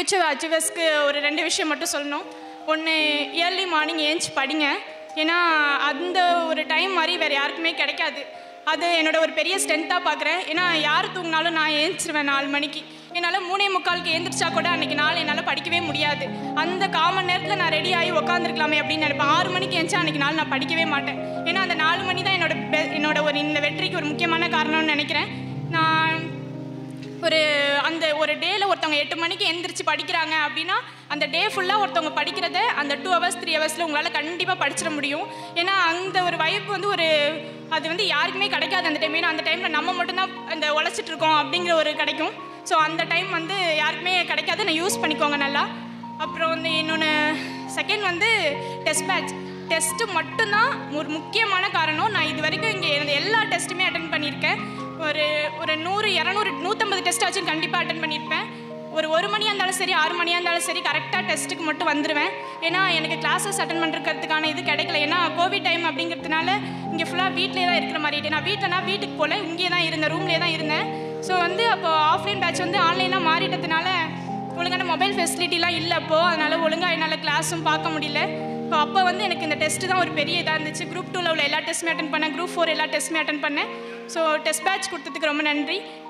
Future அச்சீவர்ஸ்க்கு ஒரு ரெண்டு விஷயம் மட்டும் சொல்லணும் ஒன்று இயர்லி மார்னிங் ஏஞ்சி படிங்க ஏன்னா அந்த ஒரு டைம் மாதிரி வேறு யாருக்குமே கிடைக்காது அது என்னோட ஒரு பெரிய ஸ்ட்ரென்த்தாக பார்க்குறேன் ஏன்னா யார் தூங்கினாலும் நான் ஏஞ்சிருவேன் நாலு மணிக்கு என்னால் மூணே முக்காலுக்கு ஏந்திரிச்சா கூட அன்றைக்கி நாள் என்னால் படிக்கவே முடியாது அந்த காமன் நேரத்தில் நான் ரெடி ஆகி உட்காந்துருக்கலாமே அப்படின்னு நினைப்பேன் ஆறு மணிக்கு ஏஞ்சா அன்றைக்கி நாள் நான் படிக்கவே மாட்டேன் ஏன்னா அந்த நாலு மணி தான் என்னோட பெ- என்னோட ஒரு இந்த வெற்றிக்கு ஒரு முக்கியமான காரணம்னு நினைக்கிறேன் நான் ஒரு அந்த ஒரு டேயில் ஒருத்தவங்க எட்டு மணிக்கு எந்திரிச்சு படிக்கிறாங்க அப்படின்னா அந்த டே ஃபுல்லாக ஒருத்தவங்க படிக்கிறத அந்த டூ ஹவர்ஸ் த்ரீ ஹவர்ஸில் உங்களால் கண்டிப்பாக படிச்சிட முடியும் ஏன்னா அந்த ஒரு வைப் வந்து ஒரு அது வந்து யாருக்குமே கிடைக்காது அந்த டைம் ஏன்னா அந்த டைமில் நம்ம மட்டும்தான் அந்த உழைச்சிட்டு இருக்கோம் அப்படிங்கிற ஒரு கிடைக்கும் ஸோ அந்த டைம் வந்து யாருக்குமே கிடைக்காது நான் யூஸ் பண்ணிக்கோங்க நல்லா அப்புறம் வந்து இன்னொன்று செகண்ட் வந்து டெஸ்ட் பேட்ச் டெஸ்ட்டு மட்டும்தான் ஒரு முக்கியமான காரணம் நான் இது வரைக்கும் இங்கே இருந்த எல்லா டெஸ்ட்டுமே அட்டன் பண்ணியிருக்கேன் ஒரு ஒரு நூறு இரநூறு நூற்றம்பது டெஸ்ட் ஆச்சும் கண்டிப்பாக அட்டன் பண்ணியிருப்பேன் ஒரு ஒரு மணியாக இருந்தாலும் சரி ஆறு மணியாக இருந்தாலும் சரி கரெக்டாக டெஸ்ட்டுக்கு மட்டும் வந்துடுவேன் ஏன்னா எனக்கு கிளாஸஸ் அட்டன் பண்ணுறதுக்கான இது கிடைக்கல ஏன்னா கோவிட் டைம் அப்படிங்கிறதுனால இங்கே ஃபுல்லாக வீட்டிலே தான் இருக்கிற மாதிரி இருக்கு. நான் வீட்டிலனா வீட்டுக்கு போல இங்கேயே தான் இருந்தேன் ரூம்லேயே தான் இருந்தேன் ஸோ வந்து அப்போ ஆஃப்லைன் பேட்ச் வந்து ஆன்லைனாக மாறிட்டதுனால ஒழுங்கான மொபைல் ஃபெசிலிட்டிலாம் இல்லை அப்போது அதனால் ஒழுங்காக என்னால் கிளாஸும் பார்க்க முடியல இப்போ அப்போ வந்து எனக்கு இந்த டெஸ்ட் தான் ஒரு பெரிய இதாக இருந்துச்சு குரூப் டூவில் உள்ள எல்லா டெஸ்ட்டுமே அட்டன் பண்ணேன் குரூப் ஃபோர் எல்லா டெஸ்ட்டுமே அட்டன் பண்ணேன் ஸோ டெஸ்ட் பேட்ச் கொடுத்ததுக்கு ரொம்ப நன்றி